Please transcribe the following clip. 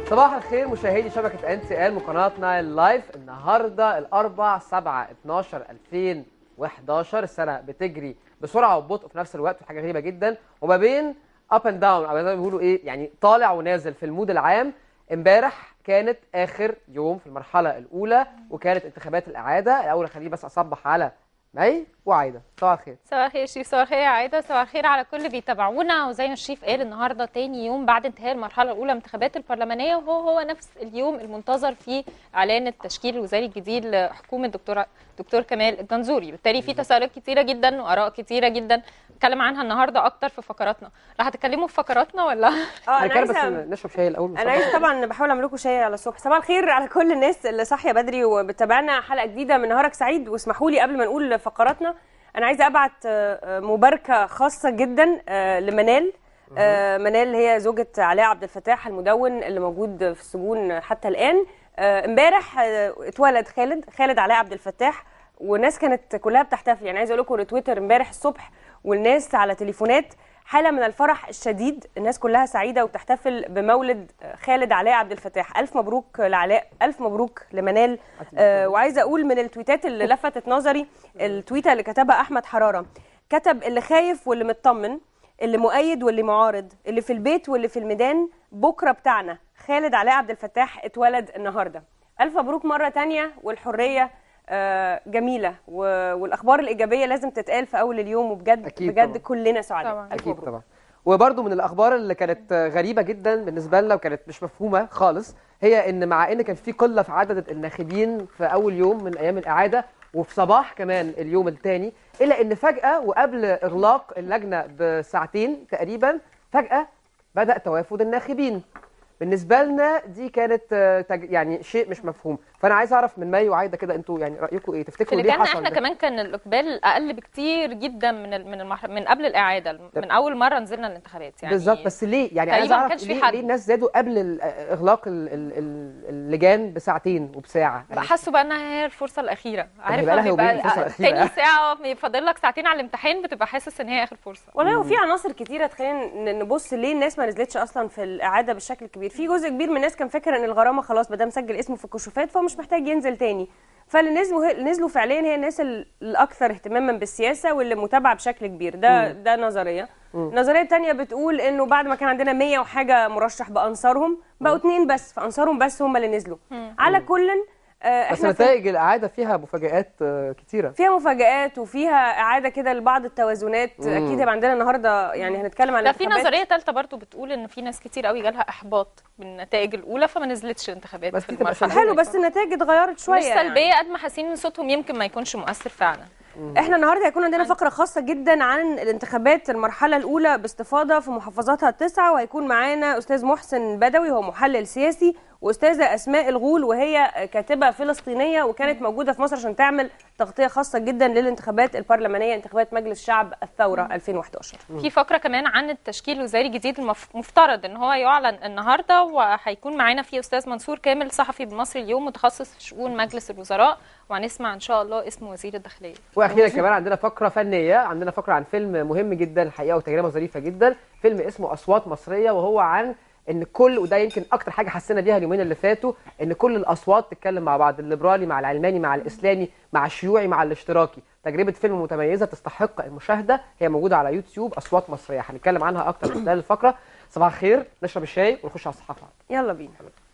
صباح الخير مشاهدي شبكة ان تي ال من قناة نايل لايف النهاردة الأربع 7 12 2011 السنة بتجري بسرعة وببطء في نفس الوقت وحاجة غريبة جدا وما بين اب اند داون او زي ما بيقولوا ايه يعني طالع ونازل في المود العام امبارح كانت آخر يوم في المرحلة الأولى وكانت انتخابات الإعادة الأول خليني بس أصبح على مي وعايدة صباح الخير صباح الخير شريف صباح الخير يا عايده صباح الخير على كل اللي بيتابعونا وزي ما شريف قال النهارده تاني يوم بعد انتهاء المرحله الاولى من الانتخابات البرلمانيه وهو هو نفس اليوم المنتظر فيه اعلان التشكيل الوزاري الجديد لحكومه دكتور دكتور كمال الجنزوري بالتالي في تساؤلات كتيره جدا واراء كتيره جدا نتكلم عنها النهارده اكتر في فقراتنا راح تتكلموا في فقراتنا ولا اه انا هنتكلم بس عايزه نشرب شاي الأول انا عايزه طبعا بحاول اعمل لكم شاي على الصبح صباح الخير على كل الناس اللي صاحيه بدري وبتتابعنا حلقه جديده من نهارك سعيد واسمحوا لي قبل ما نقول فقراتنا انا عايزه ابعت آه، آه، مباركه خاصه جدا آه، لمنال آه، منال هي زوجة علاء عبد الفتاح المدون اللي موجود في السجون حتى الآن آه، امبارح آه، اتولد خالد خالد علاء عبد الفتاح والناس كانت كلها بتحتفل يعني عايزه اقول لكم تويتر امبارح الصبح والناس على تليفونات حاله من الفرح الشديد الناس كلها سعيده وبتحتفل بمولد خالد علاء عبد الفتاح الف مبروك لعلاء الف مبروك لمنال آه وعايزه اقول من التويتات اللي لفتت نظري التويته اللي كتبها احمد حراره كتب اللي خايف واللي مطمن اللي مؤيد واللي معارض اللي في البيت واللي في الميدان بكره بتاعنا خالد علاء عبد الفتاح اتولد النهارده الف مبروك مره تانية والحريه آه، جميله و- والاخبار الايجابيه لازم تتقال في اول اليوم وبجد أكيد بجد طبعاً. كلنا سعداء طبعاً. ألف اكيد مبروك. طبعا وبرده من الاخبار اللي كانت غريبه جدا بالنسبه لنا وكانت مش مفهومه خالص هي ان مع ان كان في قله في عدد الناخبين في اول يوم من ايام الاعاده وفي صباح كمان اليوم الثاني الا ان فجاه وقبل اغلاق اللجنه بساعتين تقريبا فجاه بدا توافد الناخبين بالنسبه لنا دي كانت آه، تج- يعني شيء مش مفهوم فانا عايز اعرف من مي وعايده كده انتوا يعني رايكم ايه في تفتكروا ليه لجاننا حصل احنا ده؟ كمان كان الاقبال اقل بكتير جدا من ال- من المح... من قبل الاعاده من اول مره نزلنا الانتخابات يعني بالظبط بس ليه يعني عايز تقريباً ما اعرف كانش في ليه, حد. ليه الناس زادوا قبل ال- اغلاق ال- ال- ال- اللجان بساعتين وبساعه بقى حسوا بقى انها هي الفرصه الاخيره عارف يبقى لها لما يبقى يومين الفرصة الأخيرة. تاني ساعه فاضل لك ساعتين على الامتحان بتبقى حاسس ان هي اخر فرصه والله وفي عناصر كتيره تخلينا ن- نبص ليه الناس ما نزلتش اصلا في الاعاده بالشكل الكبير في جزء كبير من الناس كان فاكر ان الغرامه خلاص ما دام سجل اسمه في الكشوفات فهو مش محتاج ينزل تاني فاللي نزلوا اللي نزلوا فعليا هي الناس ال- الاكثر اهتماما بالسياسه واللي متابعه بشكل كبير ده ده نظريه النظريه الثانيه بتقول انه بعد ما كان عندنا 100 وحاجه مرشح بانصارهم بقوا اتنين بس فانصارهم بس هم اللي نزلوا على كل آه، بس احنا في- نتائج الاعاده فيها مفاجات آه، كتيره فيها مفاجآت وفيها إعادة كده لبعض التوازنات أكيد هيبقى عندنا النهاردة يعني هنتكلم عن ده في الانتخابات. نظريه ثالثه برضو بتقول ان في ناس كتير قوي جالها احباط من النتائج الاولى فما نزلتش الانتخابات بس في دي تبقى المرحله سلبية. حلو بس النتائج اتغيرت شوية مش سلبيه قد ما حاسين ان صوتهم يمكن ما يكونش مؤثر فعلا يعني. احنا النهارده هيكون عندنا فقرة خاصة جدا عن الانتخابات المرحلة الأولى باستفاضة في محافظاتها التسعة وهيكون معانا أستاذ محسن بدوي هو محلل سياسي وأستاذة أسماء الغول وهي كاتبة فلسطينية وكانت موجودة في مصر عشان تعمل تغطية خاصة جدا للانتخابات البرلمانية انتخابات مجلس شعب الثورة 2011 في فقره كمان عن التشكيل الوزاري الجديد المفترض ان هو يعلن النهارده وهيكون معانا فيه استاذ منصور كامل صحفي بمصري اليوم متخصص في شؤون مجلس الوزراء وهنسمع ان شاء الله اسم وزير الداخليه واخيرا كمان عندنا فقره فنيه عندنا فقره عن فيلم مهم جدا الحقيقه وتجربه ظريفه جدا فيلم اسمه اصوات مصريه وهو عن ان كل وده يمكن اكتر حاجه حسينا بيها اليومين اللي فاتوا ان كل الاصوات تتكلم مع بعض الليبرالي مع العلماني مع الاسلامي مع الشيوعي مع الاشتراكي تجربه فيلم متميزه تستحق المشاهده هي موجوده على يوتيوب اصوات مصريه هنتكلم عنها اكتر خلال الفقره صباح الخير نشرب الشاي ونخش على الصحافه يلا بينا